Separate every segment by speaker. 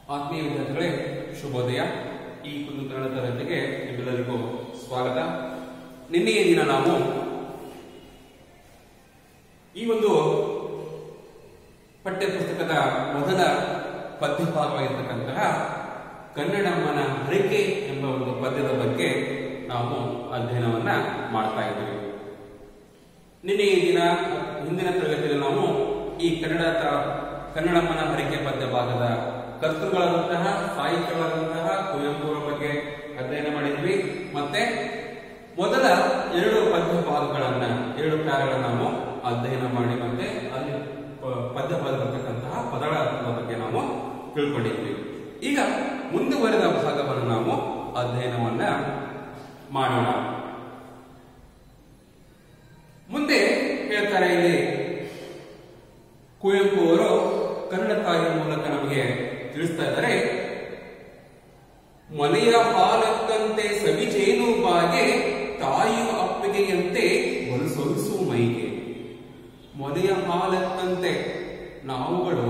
Speaker 1: ಆತ್ಮೀಯ ವಿದ್ಯಾರ್ಥಿಗಳೇ ಶುಭೋದಯ ಈ ಒಂದು ಕನ್ನಡ ತರಗತಿಗೆ ನಿಮ್ಮೆಲ್ಲರಿಗೂ ಸ್ವಾಗತ ನಿನ್ನೆಯ ದಿನ ನಾವು ಈ ಒಂದು ಪಠ್ಯ ಪುಸ್ತಕದ ಮೊದಲ ಪದ್ಯಭಾಗವಾಗಿರ್ತಕ್ಕಂತಹ ಕನ್ನಡಮ್ಮನ ಹರಿಕೆ ಎಂಬ ಒಂದು ಪದ್ಯದ ಬಗ್ಗೆ ನಾವು ಅಧ್ಯಯನವನ್ನ ಮಾಡ್ತಾ ಇದ್ದೀವಿ ನಿನ್ನೆ ಈ ದಿನ ಹಿಂದಿನ ತರಗತಿಯಲ್ಲಿ ನಾವು ಈ ಕನ್ನಡ ತ- ಕನ್ನಡಮ್ಮನ ಹರಿಕೆ ಪದ್ಯ ಭಾಗದ ಕರ್ತೃಗಳಾದಂತಹ ಸಾಹಿತ್ಯಗಳಾದಂತಹ ಕುವೆಂಪುರ ಬಗ್ಗೆ ಅಧ್ಯಯನ ಮಾಡಿದ್ವಿ ಮತ್ತೆ ಮೊದಲ ಎರಡು ಪದ್ಯ ಭಾಗಗಳನ್ನ ಎರಡು ಪ್ಯಾರಗಳನ್ನ ನಾವು ಅಧ್ಯಯನ ಮಾಡಿ ಮತ್ತೆ ಅಲ್ಲಿ ಪ- ಪದ್ಯ ಭಾಗದಲ್ಲಿರ್ತಕ್ಕಂತಹ ಪದಗಳ ಅರ್ಥದ ಬಗ್ಗೆ ನಾವು ತಿಳ್ಕೊಂಡಿದ್ವಿ ಈಗ ಮುಂದುವರೆದ ಭಾಗವನ್ನು ನಾವು ಅಧ್ಯಯನವನ್ನ ಮಾಡೋಣ ಮುಂದೆ ಹೇಳ್ತಾರೆ ಇಲ್ಲಿ ಕುವೆಂಪು ಅವರು ಕನ್ನಡ ತಾಯಿಯ ಮೂಲಕ ನಮಗೆ ತಿಳಿಸ್ತಾ ಇದ್ದಾರೆ ಮನೆಯ ಹಾಲಕ್ಕಂತೆ ಸವಿಜೇನು ಬಾಗೆ ತಾಯಿಯ ಅಪ್ಪಿಗೆಯಂತೆ ಹೊಲಸೊಲಿಸು ಮೈಗೆ ಮೊನೆಯ ಹಾಲಕ್ಕಂತೆ ನಾವುಗಳು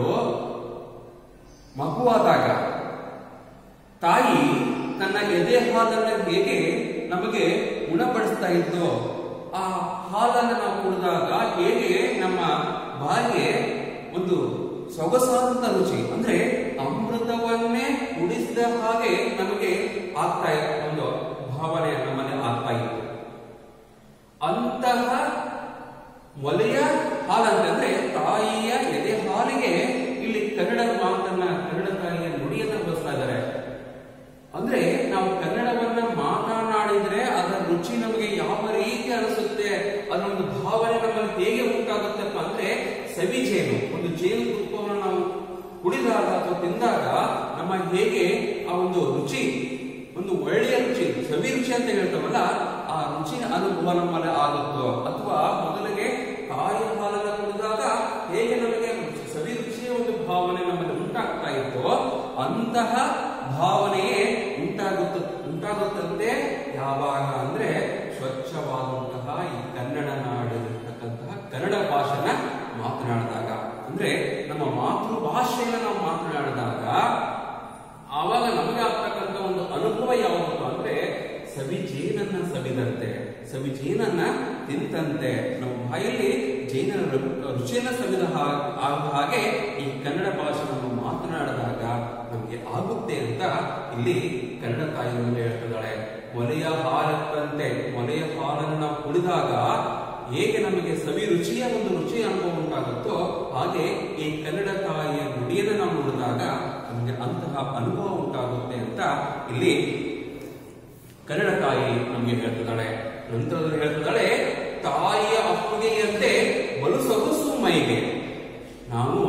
Speaker 1: ಮಗುವಾದಾಗ ತಾಯಿ ತನ್ನ ಎದೆ ಹಾಲನ್ನ ಹೇಗೆ ನಮಗೆ ಉಣಪಡಿಸ್ತಾ ಇದ್ದೋ ಆ ಹಾಲನ್ನು ನಾವು ಕುಡಿದಾಗ ಹೇಗೆ ನಮ್ಮ ಬಾಯಿಗೆ ಒಂದು ಸೊಗಸಾದಂತ ರುಚಿ ಅಂದ್ರೆ ಅಮೃತವನ್ನೇ ಕುಡಿಸಿದ ಹಾಗೆ ನಮಗೆ ಆಗ್ತಾ ಇತ್ತು ಒಂದು ಭಾವನೆ ನಮ್ಮಲ್ಲಿ ಆಗ್ತಾ ಇತ್ತು ಅಂತಹ ಮೊಲೆಯ ಹಾಲಂತಂದ್ರೆ ತಾಯಿಯ ಎದೆ ಹಾಲಿಗೆ ಇಲ್ಲಿ ಕನ್ನಡ ಮಾತನ್ನ ಕನ್ನಡ ತಾಯಿಯ ನುಡಿಯನ್ನ ಬಳಸ್ತಾ ಇದ್ದಾರೆ ಅಂದ್ರೆ ನಾವು ಕನ್ನಡವನ್ನ ಮಾತನಾಡಿದ್ರೆ ಅದರ ರುಚಿ ನಮಗೆ ಯಾವ ರೀತಿ ಅನಿಸುತ್ತೆ ಅದರ ಒಂದು ಭಾವನೆ ನಮ್ಮಲ್ಲಿ ಹೇಗೆ ಉಂಟಾಗುತ್ತಪ್ಪ ಅಂದ್ರೆ ಸವಿ ಜೇನು ಒಂದು ಜೇನು ತುಪ್ಪವನ್ನು ನಾವು ಕುಡಿದಾಗ ಅಥವಾ ತಿಂದಾಗ ನಮ್ಮ ಹೇಗೆ ಆ ಒಂದು ರುಚಿ ಒಂದು ಒಳ್ಳೆಯ ರುಚಿ ಸವಿ ರುಚಿ ಅಂತ ಹೇಳ್ತಾವಲ್ಲ ಆ ರುಚಿನ ಅನುಭವ ನಮ್ಮಲ್ಲಿ ಆಗುತ್ತೋ ಅಥವಾ ಮೊದಲಿಗೆ ತಾಯಿಯ ಹಾಲನ್ನ ಕುಡಿದಾಗ ಹೇಗೆ ನಮಗೆ ಸವಿ ರುಚಿಯ ಒಂದು ಭಾವನೆ ನಮ್ಮಲ್ಲಿ ಉಂಟಾಗ್ತಾ ಇತ್ತೋ ಅಂತಹ ಭಾವನೆಯೇ ಉಂಟಾಗುತ್ತ ಉಂಟಾಗುತ್ತಂತೆ ಯಾವಾಗ ಅಂದ್ರೆ ಸ್ವಚ್ಛವಾದಂತಹ ಈ ಕನ್ನಡ ನಾಡಿರ್ತಕ್ಕಂತಹ ಕನ್ನಡ ಭಾಷೆನ ಮಾತನಾಡಿದಾಗ ಅಂದ್ರೆ ನಮ್ಮ ಮಾತೃ ಭಾಷೆಯನ್ನ ನಾವು ಮಾತನಾಡಿದಾಗ ಆವಾಗ ನಮಗೆ ಆಗ್ತಕ್ಕಂಥ ಒಂದು ಅನುಭವ ಯಾವುದಪ್ಪ ಅಂದ್ರೆ ಸವಿ ಜೇನನ್ನ ಸವಿದಂತೆ ಸವಿ ಜೇನನ್ನ ತಿಂತಂತೆ ನಮ್ಮ ಬಾಯಲ್ಲಿ ಜೇನನ ರು- ರುಚಿಯನ್ನ ಸವಿದ ಹಾ- ಆಗ ಹಾಗೆ ಈ ಕನ್ನಡ ಭಾಷೆ ನಾವು ಮಾತನಾಡಿದಾಗ ನಮಗೆ ಆಗುತ್ತೆ ಅಂತ ಇಲ್ಲಿ ಕನ್ನಡ ತಾಯಿ ನಮಗೆ ಹೇಳ್ತಿದ್ದಾಳೆ ಮೊಲೆಯ ಹಾಲಕ್ಕಂತೆ ಮೊಲೆಯ ಹಾಲನ್ನು ನಾವು ಕುಡಿದಾಗ ಹೇಗೆ ನಮಗೆ ಸವಿ ರುಚಿಯ ಒಂದು ರುಚಿಯ ಅನುಭವ ಉಂಟಾಗುತ್ತೋ ಹಾಗೆ ಈ ಕನ್ನಡ ತಾಯಿಯ ನುಡಿಯನ್ನು ನಾವು ನೋಡಿದಾಗ ನಮಗೆ ಅಂತಹ ಅನುಭವ ಉಂಟಾಗುತ್ತೆ ಅಂತ ಇಲ್ಲಿ ಕನ್ನಡ ತಾಯಿ ನಮಗೆ ಹೇಳ್ತಿದ್ದಾಳೆ ನಂತರದಲ್ಲಿ ಹೇಳ್ತಿದ್ದಾಳೆ ತಾಯಿಯ ಅಪ್ಪುಗೆಯಂತೆ ಬಲು ಸೊಗಸು ಮೈಗೆ ನಾವು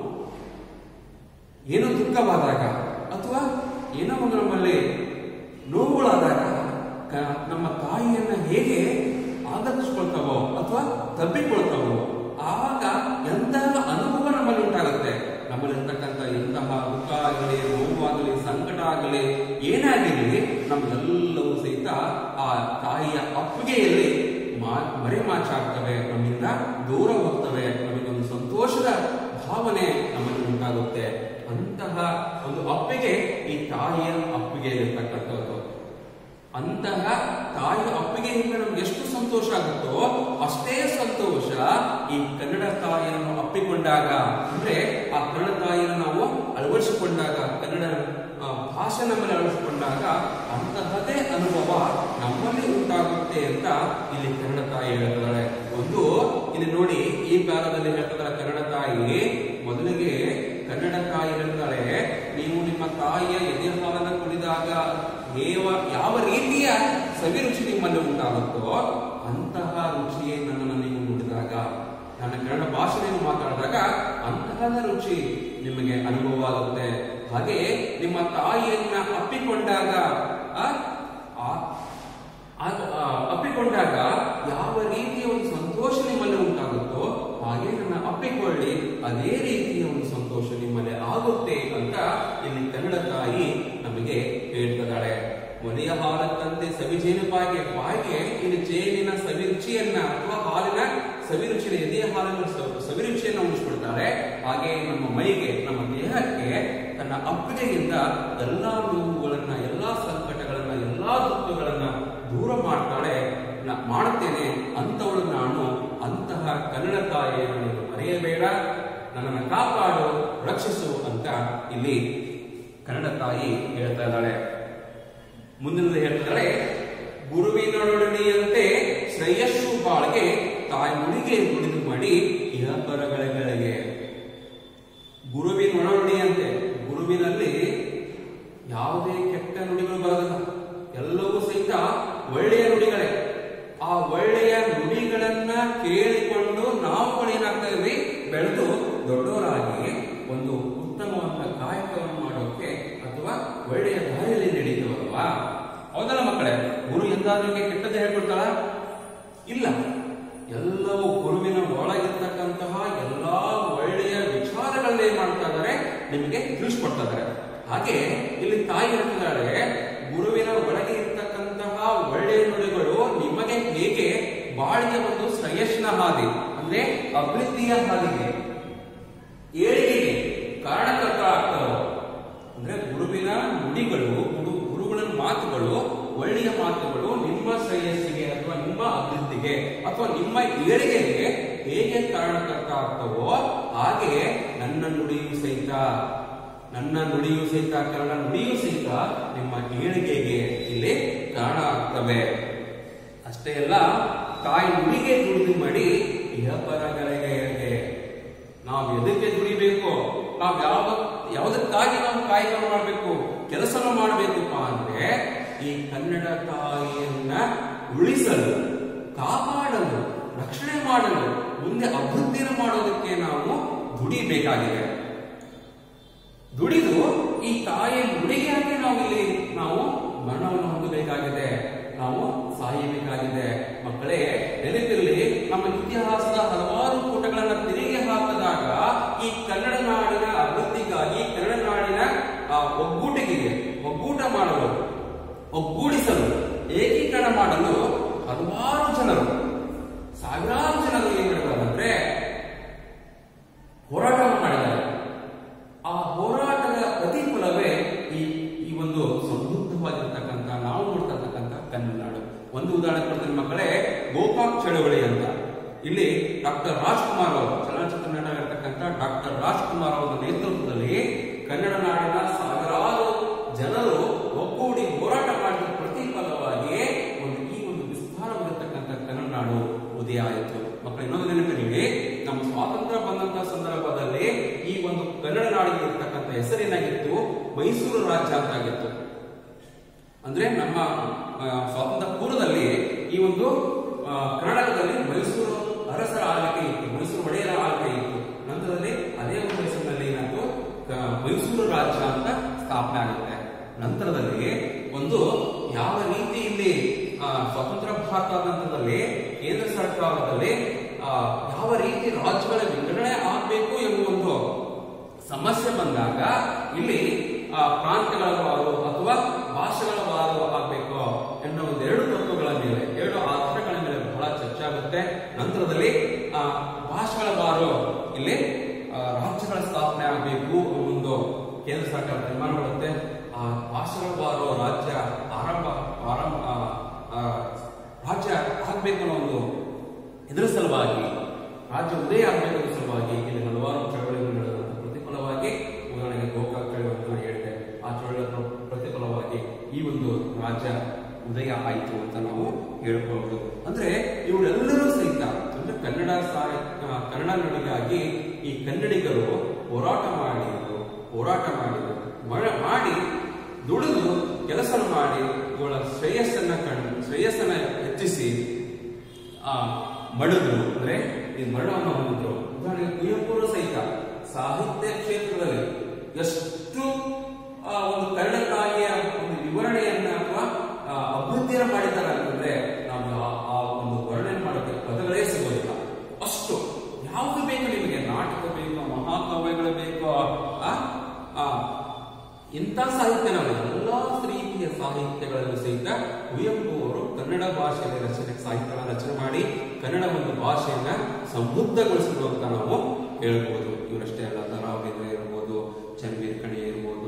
Speaker 1: ಏನೋ ದುಃಖವಾದಾಗ ಅಥವಾ ಏನೋ ಒಂದು ನಮ್ಮಲ್ಲಿ ನೋವುಗಳಾದಾಗ ಕ- ನಮ್ಮ ತಾಯಿಯನ್ನ ಹೇಗೆ ಆದರ್ಶಿಸ್ಕೊಳ್ತಾವೋ ಅಥವಾ ತಬ್ಬಿಕೊಳ್ತಾವೋ ಆವಾಗ ಎಂತಹ ಅನುಭವ ನಮ್ಮಲ್ಲಿ ಉಂಟಾಗುತ್ತೆ ನಮ್ಮಲ್ಲಿರ್ತಕ್ಕಂಥ ಎಂತಹ ದುಃಖ ಆಗಲಿ ನೋವಾಗಲಿ ಸಂಕಟ ಆಗಲಿ ಏನಾಗಿರಲಿ ನಮ್ಗೆಲ್ಲವೂ ಸಹಿತ ಆ ತಾಯಿಯ ಅಪ್ಪುಗೆಯಲ್ಲಿ ಮಾ- ಮರೆಮಾಚಾಗ್ತವೆ ನಮ್ಮಿಂದ ದೂರ ಹೋಗ್ತವೆ ನಮಗೊಂದು ಸಂತೋಷದ ಭಾವನೆ ನಮ್ಮಲ್ಲಿ ಉಂಟಾಗುತ್ತೆ ಅಂತಹ ಒಂದು ಅಪ್ಪಿಗೆ ಈ ತಾಯಿಯ ಅಪ್ಪಿಗೆಯಲ್ಲಿರ್ತಕ್ಕಂಥದ್ದು ಅಂತಹ ತಾಯಿಯ ಅಪ್ಪಿಗೆಯಿಂದ ನಮ್ಗೆ ಎಷ್ಟು ಸಂತೋಷ ಆಗುತ್ತೋ ಅಷ್ಟೇ ಸಂತೋಷ ಈ ಕನ್ನಡ ತಾಯಿಯನ್ನು ಅಪ್ಪಿಕೊಂಡಾಗ ಅಂದ್ರೆ ಆ ಕನ್ನಡ ತಾಯಿಯನ್ನು ನಾವು ಅಳವಡಿಸಿಕೊಂಡಾಗ ಕನ್ನಡ ಆ, ಭಾಷೆ ನಮ್ಮಲ್ಲಿ ಅಳವಡಿಸಿಕೊಂಡಾಗ ಅಂತಹದೇ ಅನುಭವ ನಮ್ಮಲ್ಲಿ ಉಂಟಾಗುತ್ತೆ ಅಂತ ಇಲ್ಲಿ ಕನ್ನಡ ತಾಯಿ ಹೇಳ್ತಿದ್ದಾಳೆ ಒಂದು ಇಲ್ಲಿ ನೋಡಿ ಈ ಕಾಲದಲ್ಲಿ ಹೇಳ್ತಿದ್ದಾರೆ ಕನ್ನಡ ತಾಯಿ ಮೊದಲಿಗೆ ಕನ್ನಡ ತಾಯಿ ಹೇಳ್ತಾಳೆ ನೀವು ನಿಮ್ಮ ತಾಯಿಯ ಎದೆ ಹಾಲನ್ನು ಕುಡಿದಾಗ ಯಾವ ಯಾವ ರೀತಿಯ ಸವಿ ರುಚಿ ನಿಮ್ಮಲ್ಲಿ ಉಂಟಾಗುತ್ತೋ ಅಂತಹ ರುಚಿಯೇ ನನ್ನನ್ನು ನೀವು ನುಡಿದಾಗ ನನ್ನ ಕನ್ನಡ ಭಾಷೆಯನ್ನು ಮಾತಾಡಿದಾಗ ಅಂತಹ ರುಚಿ ನಿಮಗೆ ಅನುಭವ ಆಗುತ್ತೆ ಹಾಗೆ ನಿಮ್ಮ ತಾಯಿಯನ್ನ ಅಪ್ಪಿಕೊಂಡಾಗ ಆ, ಆ- ಆ- ಆ, ಅಪ್ಪಿಕೊಂಡಾಗ ಯಾವ ರೀತಿಯ ಒಂದು ಸಂತೋಷ ನಿಮ್ಮಲ್ಲಿ ಉಂಟಾಗುತ್ತೋ ಹಾಗೆ ನನ್ನ ಅಪ್ಪಿಕೊಳ್ಳಿ ಅದೇ ರೀತಿಯ ಒಂದು ಸಂತೋಷ ನಿಮ್ಮಲ್ಲಿ ಆಗುತ್ತೆ ಅಂತ ಇಲ್ಲಿ ಕನ್ನಡ ತಾಯಿ ನಮಗೆ ಹೇಳ್ತಿದ್ದಾಳೆ ಮೊನೆಯ ಹಾಲಕ್ಕಂತೆ ಸವಿ ಜೇನು ಬಾಯಿಗೆ ಬಾಯಿಗೆ ಇಲ್ಲಿ ಜೇನಿನ ಸವಿ ರುಚಿಯನ್ನ ಅಥವಾ ಹಾಲಿನ ಸವಿ ರುಚಿಯ ಎದೆಯ ಹಾಲಿನ ಸ- ಸವಿ ರುಚಿಯನ್ನ ಉಳಿಸ್ಕೊಳ್ತಾಳೆ ಹಾಗೆ ನಮ್ಮ ಮೈಗೆ ನಮ್ಮ ದೇಹಕ್ಕೆ ತನ್ನ ತನ್ನ ಅಪ್ಪುಗೆಯಿಂದ ಎಲ್ಲಾ ನೋವುಗಳನ್ನ ಎಲ್ಲಾ ಸಂಕಟಗಳನ್ನ ಎಲ್ಲಾ ದುಃಖಗಳನ್ನ ದೂರ ಮಾಡ್ತಾಳೆ ನಾ- ಮಾಡುತ್ತೇನೆ ಅಂತವಳು ನಾನು ಅಂತಹ ಕನ್ನಡ ತಾಯಿಯನ್ನು ನೀನು ಮರೆಯಬೇಡ ನನ್ನನ್ನು ಕಾಪಾಡು ರಕ್ಷಿಸು ಅಂತ ಇಲ್ಲಿ ಕನ್ನಡ ತಾಯಿ ಹೇಳ್ತಾ ಇದ್ದಾಳೆ ಮುಂದಿನದು ಹೇಳ್ತಾಳೆ ಗುರುವಿನೊಡನೆಯಂತೆ ಶ್ರೇಯಸ್ಸು ಬಾಳ್ಗೆ ತಾಯಿ ನುಡಿಗೆ ನುಡಿದು ಮಾಡಿ ಇಹ ಪರಗಳಿಗೆ ಗುರುವಿನೊಡನೆಯಂತೆ ಗುರುವಿನಲ್ಲಿ ಯಾವುದೇ ಕೆಟ್ಟ ನುಡಿಗಳು ಬರೋದಿಲ್ಲ ಎಲ್ಲವೂ ಸಹಿತ ಒಳ್ಳೆಯ ನುಡಿಗಳೇ ಆ ಒಳ್ಳೆಯ ನುಡಿಗಳನ್ನ ಕೇಳಿಕೊಂಡು ನಾವುಗಳೇನಾಗ್ತಾ ಇದ್ವಿ ಬೆಳೆದು ದೊಡ್ಡವರಾಗಿ ಒಂದು ಉತ್ತಮವಾದ ಕಾಯಕವನ್ನು ಮಾಡೋಕೆ ಅಥವಾ ಒಳ್ಳೆಯ ದಾರಿಯಲ್ಲಿ ನಡೀತವಲ್ವಾ ಹೌದಲ್ಲ ಮಕ್ಕಳೇ ಗುರು ಎಂದಾದ್ರೂ ನಿಮಗೆ ಕೆಟ್ಟದ್ದು ಹೇಳ್ಕೊಡ್ತಾಳ ಇಲ್ಲ ಎಲ್ಲವೂ ಗುರುವಿನ ಒಳಗಿರ್ತಕ್ಕಂತಹ ಎಲ್ಲಾ ಒಳ್ಳೆಯ ವಿಚಾರಗಳನ್ನ ಏನ್ ಮಾಡ್ತಾ ಇದ್ದಾರೆ ನಿಮಗೆ ತಿಳಿಸ್ಕೊಡ್ತಾ ಇದ್ದಾರೆ ಹಾಗೆ ಇಲ್ಲಿ ತಾಯಿ ಹೇಳ್ತಿದ್ದಾಳೆ ಗುರುವಿನ ಒಳಗೆ ಇರ್ತಕ್ಕಂತಹ ಒಳ್ಳೆಯ ನುಡಿಗಳು ನಿಮಗೆ ಹೇಗೆ ಬಾಳಿಗೆ ಒಂದು ಶ್ರೇಯಸ್ನ ಹಾದಿ ಅಂದ್ರೆ ಅಭಿವೃದ್ಧಿಯ ಹಾದಿಗೆ ಏಳಿಗೆಗೆ ಕಾರಣಕರ್ತ ಆಗ್ತಾವ ಅಂದ್ರೆ ಗುರುವಿನ ನುಡಿಗಳು ಗುರು- ಗುರುಗಳ ಮಾತುಗಳು ಒಳ್ಳೆಯ ಮಾತುಗಳು ನಿಮ್ಮ ಶ್ರೇಯಸ್ಸಿಗೆ ಅಥವಾ ನಿಮ್ಮ ಅಭಿವೃದ್ಧಿಗೆ ಅಥವಾ ನಿಮ್ಮ ಏಳಿಗೆಗೆ ಹೇಗೆ ಕಾರಣಕರ್ತ ಆಗ್ತವೋ ಹಾಗೆ ನನ್ನ ನುಡಿಯು ಸಹಿತ ನನ್ನ ನುಡಿಯು ಸಹಿತ ಕನ್ನಡ ನುಡಿಯು ಸಹಿತ ನಿಮ್ಮ ಏಳಿಗೆಗೆ ಇಲ್ಲಿ ಕಾರಣ ಆಗ್ತವೆ ಅಷ್ಟೇ ಅಲ್ಲ ತಾಯಿ ನುಡಿಗೆ ದುಡಿದು ಮಾಡಿ ಇಹಪರಗಳಿಗೆ ನಾವು ಎದಕ್ಕೆ ದುಡಿಬೇಕು ನಾವು ಯಾವ ಯಾವುದಕ್ಕಾಗಿ ನಾವು ಕಾಯಕ ಮಾಡಬೇಕು ಕೆಲಸ ಮಾಡಬೇಕಪ್ಪ ಅಂದ್ರೆ ಈ ಕನ್ನಡ ತಾಯಿಯನ್ನ ಉಳಿಸಲು ಕಾಪಾಡಲು ರಕ್ಷಣೆ ಮಾಡಲು ಮುಂದೆ ಅಭಿವೃದ್ಧಿನ ಮಾಡೋದಕ್ಕೆ ನಾವು ದುಡಿಬೇಕಾಗಿದೆ ದುಡಿದು ಈ ತಾಯಿಯ ನುಡಿಗೆಯಾಗಿ ನಾವು ಇಲ್ಲಿ ನಾವು ಮರಣವನ್ನು ಹೊಂದಬೇಕಾಗಿದೆ ನಾವು ಸಾಯಬೇಕಾಗಿದೆ ಮಕ್ಕಳೇ ನೆನಪಿರಲಿ ನಮ್ಮ ಇತಿಹಾಸದ ಹಲವಾರು ಪುಟಗಳನ್ನ ತಿರುಗಿ ಹಾಕಿದಾಗ ಈ ಕನ್ನಡ ನಾಡಿನ ಅಭಿವೃದ್ಧಿಗಾಗಿ ಕನ್ನಡ ನಾಡಿನ ಆ, ಒಗ್ಗೂಟಿಗೆ ಒಗ್ಗೂಟ ಮಾಡಲು ಒಗ್ಗೂಡಿಸಲು ಏಕೀಕರಣ ಮಾಡಲು ಹಲವಾರು ಜನರು ಸಾವಿರಾರು ಜನರು ಏನ್ ಮಾಡಿದ್ದಾರೆ ಅಂದ್ರೆ ಹೋರಾಟ ಮಾಡಿದ್ದಾರೆ ಆ ಹೋರಾಟದ ಪ್ರತಿಫಲವೇ ಈ ಈ ಒಂದು ಸಮೃದ್ಧವಾಗಿರ್ತಕ್ಕಂಥ ನಾವು ನೋಡ್ತಕ್ಕಂಥ ಕನ್ನಡ ನಾಡು ಒಂದು ಉದಾಹರಣೆ ಕೊಡ್ತೀನಿ ಮಕ್ಕಳೇ ಗೋಕಾಕ್ ಚಳವಳಿ ಅಂತ ಇಲ್ಲಿ ಡಾಕ್ಟರ್ ರಾಜ್ಕುಮಾರ್ ಅವರು ಚಲನಚಿತ್ರ ನಟ ಇರತಕ್ಕಂಥ ಡಾಕ್ಟರ್ ರಾಜ್ಕುಮಾರ್ ಅವರ ನೇತೃತ್ವದಲ್ಲಿ ಕನ್ನಡ ನಾಡಿನ ಸಾವಿರಾರು ಜನರು ಒಗ್ಗೂಡಿ ಹೋರಾಟ ಮಾಡಿದ ಪ್ರತಿಫಲವಾಗಿ ಒಂದು ಈ ಒಂದು ವಿಸ್ತಾರವಾಗಿರ್ತಕ್ಕಂಥ ಕನ್ನಡ ನಾಡು ಉದಯ ಆಯಿತು ಮಕ್ಕಳು ಇನ್ನೊಂದು ನೆನಪಿರಲಿ ನಮ್ಮ ಸ್ವಾತಂತ್ರ್ಯ ಬಂದಂತಹ ಸಂದರ್ಭದಲ್ಲಿ ಈ ಒಂದು ಕನ್ನಡ ನಾಡಿಗೆ ಇರ್ತಕ್ಕಂಥ ಹೆಸರೇನಾಗಿತ್ತು ಮೈಸೂರು ರಾಜ್ಯ ಅಂತ ಆಗಿತ್ತು ಅಂದ್ರೆ ನಮ್ಮ ಆ, ಸ್ವಾತಂತ್ರ್ಯ ಪೂರ್ವದಲ್ಲಿ ಈ ಒಂದು ಆ, ಕರ್ನಾಟಕದಲ್ಲಿ ಮೈಸೂರು ಅರಸರ ಆಳ್ವಿಕೆ ಇತ್ತು ಮೈಸೂರು ಒಡೆಯರ ಆಳ್ವಿಕೆ ಇತ್ತು ನಂತರದಲ್ಲಿ ಅದೇ ಒಂದು ಹೆಸರಿನಲ್ಲಿ ಏನಾಯ್ತು ಆ, ಮೈಸೂರು ರಾಜ್ಯ ಅಂತ ಸ್ಥಾಪನೆ ಆಗುತ್ತೆ ನಂತರದಲ್ಲಿ ಒಂದು ಯಾವ ರೀತಿ ಇಲ್ಲಿ ಆ, ಸ್ವತಂತ್ರ ಭಾರತ ನಂತರದಲ್ಲಿ ಕೇಂದ್ರ ಸರ್ಕಾರದಲ್ಲಿ ಆ, ಯಾವ ರೀತಿ ರಾಜ್ಯಗಳ ವಿಂಗಡಣೆ ಆಗಬೇಕು ಎಂಬ ಒಂದು ಸಮಸ್ಯೆ ಬಂದಾಗ ಇಲ್ಲಿ ಆ, ಪ್ರಾಂತ್ಯಗಳ ವಾರು ಅಥವಾ ಭಾಷೆಗಳ ವಾರು ಆಗಬೇಕು ಎನ್ನುವ ಒಂದು ಎರಡು ತತ್ವಗಳ ಮೇಲೆ ಎರಡು ಆಧಾರಗಳ ಮೇಲೆ ಬಹಳ ಚರ್ಚೆ ಆಗುತ್ತೆ ನಂತರದಲ್ಲಿ ಆ ಭಾಷೆಗಳ ವಾರು ಇಲ್ಲಿ ಆ, ರಾಜ್ಯಗಳ ಸ್ಥಾಪನೆ ಆಗಬೇಕು ಒಂದು ಕೇಂದ್ರ ಸರ್ಕಾರ ತೀರ್ಮಾನ ಮಾಡುತ್ತೆ ಆ ಭಾಷೆಗಳ ವಾರು ರಾಜ್ಯ ಆರಂಭ ಆರಂಭ ಆ, ಆ, ರಾಜ್ಯ ಆಗ್ಬೇಕು ಅನ್ನೋ ಒಂದು ಇದರ ಸಲುವಾಗಿ ರಾಜ್ಯ ಉದಯ ಆಗಬೇಕು ಅನ್ನೋ ಸಲುವಾಗಿ ಇಲ್ಲಿ ಹಲವಾರು ಚಳವಳಿಗಳು ನಡೆದಂತ ಪ್ರತಿಫಲವಾಗಿ ಉದಾಹರಣೆಗೆ ಗೋಕಾಕ್ ಚಳವಳಿ ಅಂತ ನಾನು ಹೇಳಿದೆ ಆ ಚಳವಳಿಯ ಪ್ರ- ಪ್ರತಿಫಲವಾಗಿ ಈ ಒಂದು ರಾಜ್ಯ ಉದಯ ಆಯಿತು ಅಂತ ನಾವು ಹೇಳ್ಬಹುದು ಅಂದ್ರೆ ಇವರೆಲ್ಲರೂ ಸಹಿತ ಅಂದ್ರೆ ಕನ್ನಡ ಸಾಹಿ ಆ, ಕನ್ನಡ ನುಡಿಗಾಗಿ ಈ ಕನ್ನಡಿಗರು ಹೋರಾಟ ಮಾಡಿದ್ರು ಹೋರಾಟ ಮಾಡಿದ್ರು ಮಾ- ಮಾಡಿ ದುಡಿದು ಕೆಲಸ ಮಾಡಿ ಇವಳ ಶ್ರೇಯಸ್ಸನ್ನ ಕಂಡು ಶ್ರೇಯಸ್ಸನ್ನ ಹೆಚ್ಚಿಸಿ ಆ ಮಡಿದ್ರು ಅಂದ್ರೆ ಈ ಮರಣವನ್ನು ಹೊಂದಿದ್ರು ಉದಾಹರಣೆಗೆ ಕುವೆಂಪುರು ಸಹಿತ ಸಾಹಿತ್ಯ ಕ್ಷೇತ್ರದಲ್ಲಿ ಎಷ್ಟು ಆ, ಒಂದು ಕನ್ನಡ ತಾಯಿಯ ಒಂದು ವಿವರಣೆಯನ್ನ ಅಥವಾ ಆ, ಅಭಿವೃದ್ಧಿಯನ್ನ ಮಾಡಿದ್ದಾರೆ ಅಂತಂದ್ರೆ ನಾವು ಆ- ಆ ಒಂದು ವರ್ಣನೆ ಮಾಡೋಕೆ ಪದಗಳೇ ಸಿಗೋದಿಲ್ಲ ಅಷ್ಟು ಯಾವುದು ಬೇಕು ನಿಮಗೆ ನಾಟಕ ಬೇಕು ಮಹಾಕಾವ್ಯಗಳು ಬೇಕು ಆ, ಆ, ಇಂಥ ಸಾಹಿತ್ಯ ನಾವು ಎಲ್ಲಾ ರೀತಿಯ ಸಾಹಿತ್ಯಗಳನ್ನು ಸಹಿತ ಕುವೆಂಪು ಅವರು ಕನ್ನಡ ಭಾಷೆಯಲ್ಲಿ ರಚನೆ ಸಾಹಿತ್ಯವನ್ನು ರಚನೆ ಮಾಡಿ ಕನ್ನಡ ಒಂದು ಭಾಷೆಯನ್ನ ಸಮೃದ್ಧಗೊಳಿಸಿದ್ರು ಅಂತ ನಾವು ಹೇಳ್ಬೋದು ಇವರಷ್ಟೇ ಅಲ್ಲ ತರಾವರಿ ಇರ್ಬೋದು ಚನ್ವೀರ್ ಕಣಿ ಇರ್ಬೋದು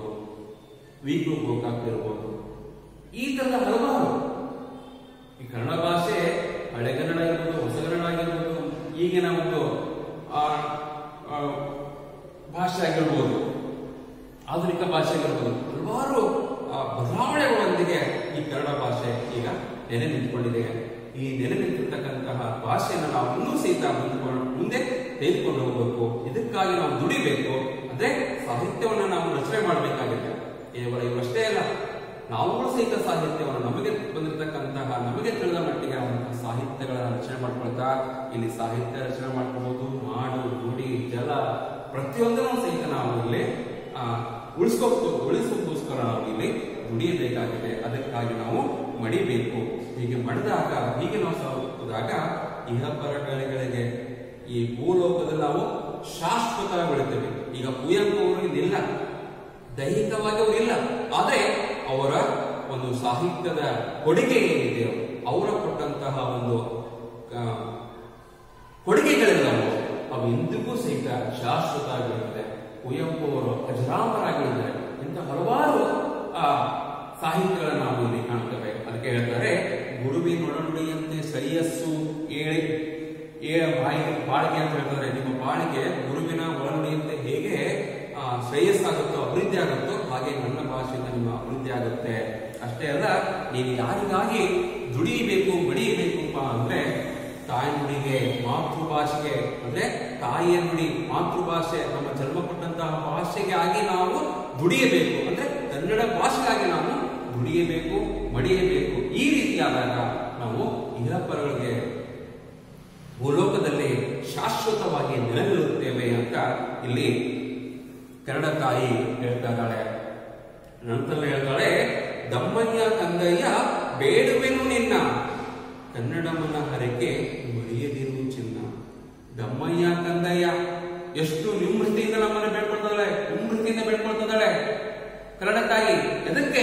Speaker 1: ವಿಗು ಗೋಕಾಕ್ ಇರ್ಬೋದು ಈ ತರದ ಹಲವಾರು ಈ ಕನ್ನಡ ಭಾಷೆ ಹಳೆಗನ್ನಡ ಇರ್ಬೋದು ಹೊಸಗನ್ನಡ ಆಗಿರ್ಬೋದು ಈಗಿನ ಒಂದು ಆ, ಆ, ಭಾಷೆ ಆಗಿರ್ಬೋದು ಆಧುನಿಕ ಭಾಷೆ ಆಗಿರ್ಬೋದು ಹಲವಾರು ಆ, ಬದಲಾವಣೆಗಳೊಂದಿಗೆ ಈ ಕನ್ನಡ ಭಾಷೆ ಈಗ ನೆಲೆ ನಿಂತ್ಕೊಂಡಿದೆ ಈ ನೆಲೆ ನಿಂತಿರ್ತಕ್ಕಂತಹ ಭಾಷೆಯನ್ನು ನಾವು ಇನ್ನೂ ಸಹಿತ ಮುಂದ್ಕೊಂಡು ಮುಂದೆ ತೆಗೆದುಕೊಂಡು ಹೋಗಬೇಕು ಇದಕ್ಕಾಗಿ ನಾವು ದುಡಿಬೇಕು ಅಂದ್ರೆ ಸಾಹಿತ್ಯವನ್ನು ನಾವು ರಚನೆ ಮಾಡಬೇಕಾಗಿದೆ ಕೇವಲ ಇವಷ್ಟೇ ಅಲ್ಲ ನಾವುಗಳು ಸಹಿತ ಸಾಹಿತ್ಯವನ್ನು ನಮಗೆ ಬಂದಿರತಕ್ಕಂತಹ ನಮಗೆ ತಿಳಿದ ಮಟ್ಟಿಗೆ ಆದಂತಹ ಸಾಹಿತ್ಯಗಳನ್ನ ರಚನೆ ಮಾಡ್ಕೊಳ್ತಾ ಇಲ್ಲಿ ಸಾಹಿತ್ಯ ರಚನೆ ಮಾಡ್ಕೋಬಹುದು ಮಾಡು ನುಡಿ ಜಲ ಪ್ರತಿಯೊಂದನ್ನು ಸಹಿತ ನಾವು ಇಲ್ಲಿ ಆ, ಉಳಿಸ್ಕೋ ಉಳಿಸೋದಕ್ಕೋಸ್ಕರ ನಾವು ಇಲ್ಲಿ ದುಡಿಯಬೇಕಾಗಿದೆ ಅದಕ್ಕಾಗಿ ನಾವು ಮಡಿಬೇಕು ಹೀಗೆ ಮಡಿದಾಗ ಹೀಗೆ ನಾವು ಸಾಗುತ್ತಿದ್ದಾಗ ಇಹಪರಗಳಿಗೆ ಈ ಭೂಲೋಕದಲ್ಲಿ ನಾವು ಶಾಶ್ವತವಾಗಿ ಬೆಳಿತೇವೆ ಈಗ ಕುವೆಂಪು ಅವರು ಇದಿಲ್ಲ ದೈಹಿಕವಾಗಿ ಅವರು ಇಲ್ಲ ಆದ್ರೆ ಅವರ ಒಂದು ಸಾಹಿತ್ಯದ ಕೊಡುಗೆ ಏನಿದೆ ಅವರ ಕೊಟ್ಟಂತಹ ಒಂದು ಆ, ಕೊಡುಗೆಗಳೆಲ್ಲವೂ ಅವು ಎಂದಿಗೂ ಸಹಿತ ಶಾಶ್ವತ ಆಗಿರುತ್ತದೆ ಕುವೆಂಪು ಅವರು ಅಜರಾಮರಾಗಿದ್ದಾರೆ ಇಂಥ ಹಲವಾರು ಆ ಸಾಹಿತ್ಯಗಳನ್ನು ನಾವು ಇಲ್ಲಿ ಕಾಣ್ತೇವೆ ಅದಕ್ಕೆ ಹೇಳ್ತಾರೆ ಗುರುವಿನೊಡನುಡಿಯಂತೆ ಶ್ರೇಯಸ್ಸು ಏಳಿ ಏ ಬಾಯಿ ಬಾಳಿಗೆ ಅಂತ ಹೇಳ್ತಾರೆ ನಿಮ್ಮ ಬಾಳಿಗೆ ಗುರುವಿನ ಒಳನುಡಿಯಂತೆ ಹೇಗೆ ಆ, ಶ್ರೇಯಸ್ಸಾಗುತ್ತೋ ಅಭಿವೃದ್ಧಿ ಆಗುತ್ತೋ ಹಾಗೆ ನನ್ನ ಭಾಷೆಯಿಂದ ನಿಮ್ಮ ಅಭಿವೃದ್ಧಿ ಆಗುತ್ತೆ ಅಷ್ಟೇ ಅಲ್ಲ ನೀನು ಯಾರಿಗಾಗಿ ದುಡಿಯಬೇಕು ಬಡಿಯಬೇಕಪ್ಪ ಅಂದ್ರೆ ತಾಯಿ ನುಡಿಗೆ ಮಾತೃಭಾಷೆಗೆ ಅಂದ್ರೆ ತಾಯಿಯ ನುಡಿ ಮಾತೃಭಾಷೆ ನಮ್ಮ ಜನ್ಮ ಕೊಟ್ಟಂತಹ ಭಾಷೆಗೆ ಆಗಿ ನಾವು ದುಡಿಯಬೇಕು ಅಂದ್ರೆ ಕನ್ನಡ ಭಾಷೆಗಾಗಿ ನಾವು ದುಡಿಯಬೇಕು ಮಡಿಯಬೇಕು ಈ ರೀತಿಯಾದಾಗ ನಾವು ಇಹಪರಗಳಿಗೆ ಭೂಲೋಕದಲ್ಲಿ ಶಾಶ್ವತವಾಗಿ ನೆಲೆನಿಲ್ಲುತ್ತೇವೆ ಅಂತ ಇಲ್ಲಿ ಕನ್ನಡ ತಾಯಿ ಹೇಳ್ತಾ ಇದ್ದಾಳೆ ನಂತರ ಹೇಳ್ತಾಳೆ ದಮ್ಮಯ್ಯ ಕಂದಯ್ಯ ಬೇಡುವೆನು ನಿನ್ನ ಕನ್ನಡಮನ ಹರಕೆ ಮರೆಯದಿರು ಚಿನ್ನ ದಮ್ಮಯ್ಯ ಕಂದಯ್ಯ ಎಷ್ಟು ನಿಮೃತಿಯಿಂದ ನಮ್ಮನ್ನು ಬೇಡ್ಕೊಳ್ತಾಳೆ ನಿಮೃತಿಯಿಂದ ಬೇಡ್ಕೊಳ್ತಿದ್ದಾಳೆ ಕನ್ನಡ ತಾಯಿ ಎದಕ್ಕೆ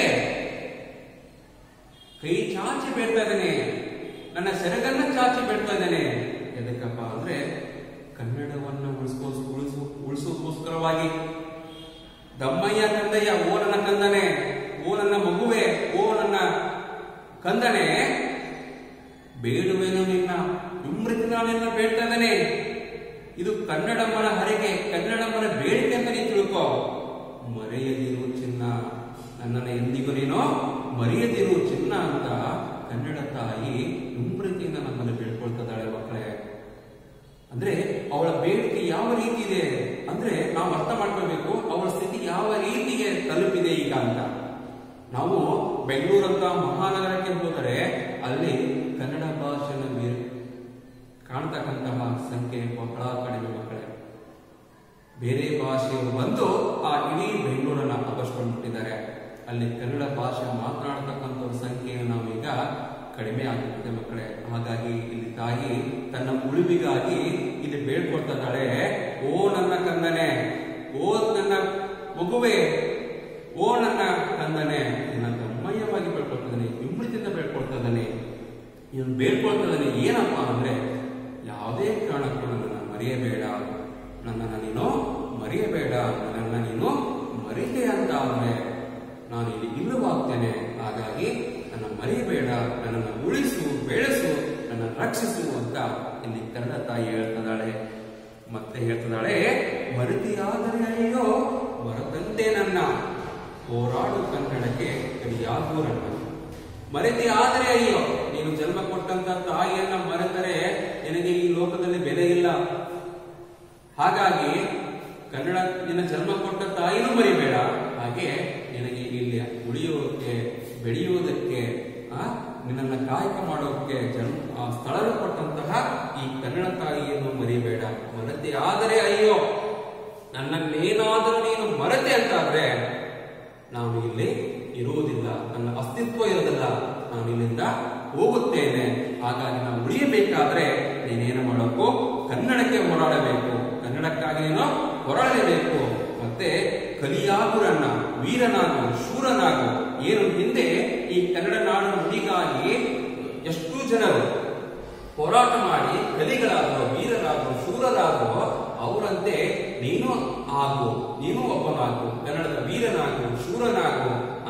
Speaker 1: ಕೈ ಚಾಚಿ ಬೇಡ್ತಾ ಇದ್ದೇನೆ ನನ್ನ ಸೆರಗನ್ನ ಚಾಚಿ ಬೇಡ್ತಾ ಇದ್ದೇನೆ ಎದಕ್ಕಪ್ಪ ಅಂದ್ರೆ ಕನ್ನಡವನ್ನ ಉಳಿಸ್ಕೋ ಉಳಿಸು ಉಳಿಸೋದಕ್ಕೋಸ್ಕರವಾಗಿ ದಮ್ಮಯ್ಯ ಕಂದಯ್ಯ ಓ ನನ್ನ ಕಂದನೆ ಓ ನನ್ನ ಮಗುವೆ ಓ ನನ್ನ ಕಂದನೆ ಬೇಡುವೆನು ನಿನ್ನ ವಿಮೃತಿನ ನಿನ್ನ ಬೇಡ್ತಾ ಇದ್ದೇನೆ ಇದು ಕನ್ನಡಮ್ಮನ ಹರಕೆ ಕನ್ನಡಮ್ಮನ ಬೇಡಿಕೆ ಅಂತ ನೀನು ತಿಳ್ಕೋ ಮರೆಯದಿರು ಚಿನ್ನ ನನ್ನನ್ನು ಎಂದಿಗೂ ನೀನು ಮರೆಯದಿರು ಚಿನ್ನ ಅಂತ ಕನ್ನಡ ತಾಯಿ ವಿಮೃತಿಯಿಂದ ನಮ್ಮನ್ನು ಬೇಡ್ಕೊಳ್ತಿದ್ದಾಳೆ ಮಕ್ಕಳೇ ಅಂದ್ರೆ ಅವಳ ಬೇಡಿಕೆ ಯಾವ ರೀತಿ ಇದೆ ಅಂದ್ರೆ ನಾವು ಅರ್ಥ ಮಾಡ್ಕೋಬೇಕು ಅವಳ ಸ್ಥಿತಿ ಯಾವ ರೀತಿಗೆ ತಲುಪಿದೆ ಈಗ ಅಂತ ನಾವು ಬೆಂಗಳೂರಂತ ಮಹಾನಗರಕ್ಕೆ ಹೋದರೆ ಅಲ್ಲಿ ಕನ್ನಡ ಭಾಷೆಯನ್ನು ಮೀರಿ ಕಾಣ್ತಕ್ಕಂತಹ ಸಂಖ್ಯೆ ಬಹಳ ಕಡಿಮೆ ಮಕ್ಕಳೇ ಬೇರೆ ಭಾಷೆಯವರು ಬಂದು ಆ ಇಡೀ ಬೆಂಗಳೂರನ್ನ ಆಕರ್ಷಿಕೊಂಡಿದ್ದಾರೆ ಅಲ್ಲಿ ಕನ್ನಡ ಭಾಷೆ ಮಾತನಾಡತಕ್ಕಂಥವ್ರ ಸಂಖ್ಯೆಯನ್ನು ನಾವೀಗ ಕಡಿಮೆ ಆಗುತ್ತದೆ ಮಕ್ಕಳೇ ಹಾಗಾಗಿ ಇಲ್ಲಿ ತಾಯಿ ತನ್ನ ಉಳಿವಿಗಾಗಿ ಇಲ್ಲಿ ಬೇಡ್ಕೊಳ್ತಾ ಇದ್ದಾಳೆ ಓ ನನ್ನ ಕಂದನೆ ಓ ನನ್ನ ಮಗುವೆ ಓ ನನ್ನ ಕಂದನೆ ನನ್ನ ಗಮ್ಮಯ್ಯವಾಗಿ ಬೇಡ್ಕೊಳ್ತಾ ಇದ್ದಾನೆ ವಿಮೃತಿಯಿಂದ ಬೇಡ್ಕೊಳ್ತಾ ಇದ್ದಾನೆ ಇವನು ಬೇಡ್ಕೊಳ್ತಾ ಇದ್ದಾನೆ ಏನಪ್ಪಾ ಅಂದ್ರೆ ಯಾವುದೇ ಕಾರಣಕ್ಕೂ ನನ್ನನ್ನು ಮರೆಯಬೇಡ ನನ್ನನ್ನು ನೀನು ಮರೆಯಬೇಡ ನನ್ನನ್ನು ನೀನು ಮರೆತೆ ಅಂತ ಅಂದ್ರೆ ನಾನು ಇಲ್ಲಿ ಇಲ್ಲವಾಗ್ತೇನೆ ಹಾಗಾಗಿ ನನ್ನ ಮರೆಯಬೇಡ ನನ್ನನ್ನು ಉಳಿಸು ಬೆಳೆಸು ನನ್ನ ರಕ್ಷಿಸು ಅಂತ ಇಲ್ಲಿ ಕನ್ನಡ ತಾಯಿ ಹೇಳ್ತಿದ್ದಾಳೆ ಮತ್ತೆ ಹೇಳ್ತಿದ್ದಾಳೆ ಮರೆತಿಯಾದರೆ ಅಯ್ಯೋ ಮರತಂತೆ ನನ್ನ ಹೋರಾಡು ಕನ್ನಡಕ್ಕೆ ಕಡಿಯಾಗು ನನ್ನ ಮರೆತಿ ಆದರೆ ಅಯ್ಯೋ ನೀನು ಜನ್ಮ ಕೊಟ್ಟಂತ ತಾಯಿಯನ್ನ ಮರೆತರೆ ನಿನಗೆ ಈ ಲೋಕದಲ್ಲಿ ಬೆಲೆ ಇಲ್ಲ ಹಾಗಾಗಿ ಕನ್ನಡ ನಿನ್ನ ಜನ್ಮ ಕೊಟ್ಟ ತಾಯಿನೂ ಮರಿಬೇಡ ಹಾಗೆ ನಿನಗೆ ಇಲ್ಲಿ ಉಳಿಯೋದಕ್ಕೆ ಬೆಳೆಯುವುದಕ್ಕೆ ಆ ನಿನ್ನನ್ನು ಕಾಯಕ ಮಾಡೋದಕ್ಕೆ ಜನ್ಮ ಆ ಸ್ಥಳ ಕೊಟ್ಟಂತಹ ಈ ಕನ್ನಡ ತಾಯಿಯನ್ನು ಮರಿಬೇಡ ಮರತೆ ಆದರೆ ಅಯ್ಯೋ ನನ್ನನ್ನೇನಾದರೂ ನೀನು ಮರತೆ ಅಂತಾದ್ರೆ ನಾನು ಇಲ್ಲಿ ಇರುವುದಿಲ್ಲ ನನ್ನ ಅಸ್ತಿತ್ವ ಇರೋದಿಲ್ಲ ನಾನು ಇಲ್ಲಿಂದ ಹೋಗುತ್ತೇನೆ ಹಾಗಾಗಿ ನಾವು ಉಳಿಯಬೇಕಾದ್ರೆ ನೀನೇನು ಮಾಡಬೇಕು ಕನ್ನಡಕ್ಕೆ ಹೋರಾಡಬೇಕು ಕನ್ನಡಕ್ಕಾಗಿ ನೀನು ಹೋರಾಡಲೇಬೇಕು ಮತ್ತೆ ಕಲಿಯಾಗುರನ್ನ ವೀರನಾಗು ಶೂರನಾಗು ಏನು ಹಿಂದೆ ಈ ಕನ್ನಡ ನಾಡು ನುಡಿಗಾಗಿ ಎಷ್ಟು ಜನರು ಹೋರಾಟ ಮಾಡಿ ಕಲಿಗಳಾದರೋ ವೀರರಾದರೋ ಶೂರರಾದರೋ ಅವರಂತೆ ನೀನು ಆಗು ನೀನು ಒಬ್ಬನಾಗು ಕನ್ನಡದ ವೀರನಾಗು ಶೂರನಾಗು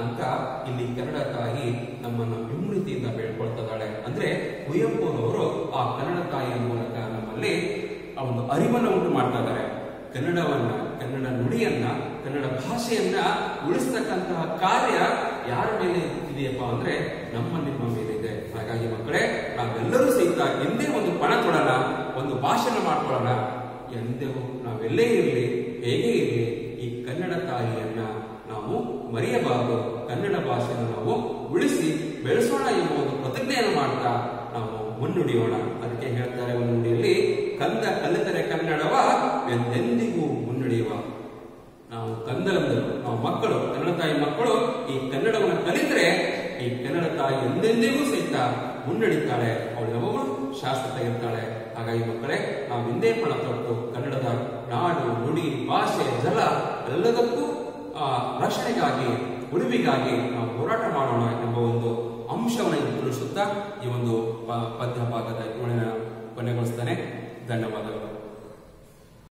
Speaker 1: ಇಲ್ಲಿ ಕನ್ನಡ ತಾಯಿ ನಮ್ಮನ್ನು ವಿಮೃತಿಯಿಂದ ಬೇಡ್ಕೊಳ್ತಿದ್ದಾಳೆ ಅಂದ್ರೆ ಕುವೆಂಪುರವರು ಆ ಕನ್ನಡ ತಾಯಿಯ ಮೂಲಕ ನಮ್ಮಲ್ಲಿ ಆ ಒಂದು ಅರಿವನ್ನು ಉಂಟು ಮಾಡ್ತಾ ಇದ್ದಾರೆ ಕನ್ನಡವನ್ನ ಕನ್ನಡ ನುಡಿಯನ್ನ ಕನ್ನಡ ಭಾಷೆಯನ್ನ ಉಳಿಸ್ತಕ್ಕಂತಹ ಕಾರ್ಯ ಯಾರ ಮೇಲೆ ಇದೆಯಪ್ಪ ಅಂದ್ರೆ ನಮ್ಮ ನಿಮ್ಮ ಮೇಲೆ ಇದೆ ಹಾಗಾಗಿ ಮಕ್ಕಳೇ ನಾವೆಲ್ಲರೂ ಸಹಿತ ಎಂದೇ ಒಂದು ಪಣ ತೊಡೋಣ ಒಂದು ಭಾಷಣ ಮಾಡ್ಕೊಳ್ಳೋಣ ಎಂದೆಗೂ ನಾವೆಲ್ಲೇ ಇರಲಿ ಹೇಗೆ ಇರಲಿ ಈ ಕನ್ನಡ ತಾಯಿಯನ್ನ ನಾವು ಮರೆಯಬಾರದು ಕನ್ನಡ ಭಾಷೆಯನ್ನು ನಾವು ಉಳಿಸಿ ಬೆಳೆಸೋಣ ಎಂಬ ಒಂದು ಪ್ರತಿಜ್ಞೆಯನ್ನು ಮಾಡ್ತಾ ನಾವು ಮುನ್ನುಡಿಯೋಣ ಅದಕ್ಕೆ ಹೇಳ್ತಾರೆ ಒಂದು ನುಡಿಯಲ್ಲಿ ಕಂದ ಕಲಿತರೆ ಕನ್ನಡವ ಎಂದೆಂದಿಗೂ ಮುನ್ನಡೆಯುವ ನಾವು ಕಂದಲಂದರು ನಾವು ಮಕ್ಕಳು ಕನ್ನಡ ತಾಯಿ ಮಕ್ಕಳು ಈ ಕನ್ನಡವನ್ನು ಕಲಿತರೆ ಈ ಕನ್ನಡ ತಾಯಿ ಎಂದೆಂದಿಗೂ ಸಹಿತ ಮುನ್ನಡಿತಾಳೆ ಅವಳು ಯಾವಾಗಲೂ ಶಾಶ್ವತ ಇರ್ತಾಳೆ ಹಾಗಾಗಿ ಮಕ್ಕಳೇ ನಾವು ಹಿಂದೆ ಪಣ ತೊಟ್ಟು ಕನ್ನಡದ ನಾಡು ನುಡಿ ಭಾಷೆ ಜಲ ಎಲ್ಲದಕ್ಕೂ ಆ, ರಕ್ಷಣೆಗಾಗಿ ಉಳಿವಿಗಾಗಿ ನಾವು ಹೋರಾಟ ಮಾಡೋಣ ಎಂಬ ಒಂದು ಅಂಶವನ್ನು ಇಲ್ಲಿ ತಿಳಿಸುತ್ತಾ ಈ ಒಂದು ಪ- ಪದ್ಯ ಭಾಗದ ಕೊನೆಗೊಳಿಸ್ತಾನೆ ಧನ್ಯವಾದಗಳು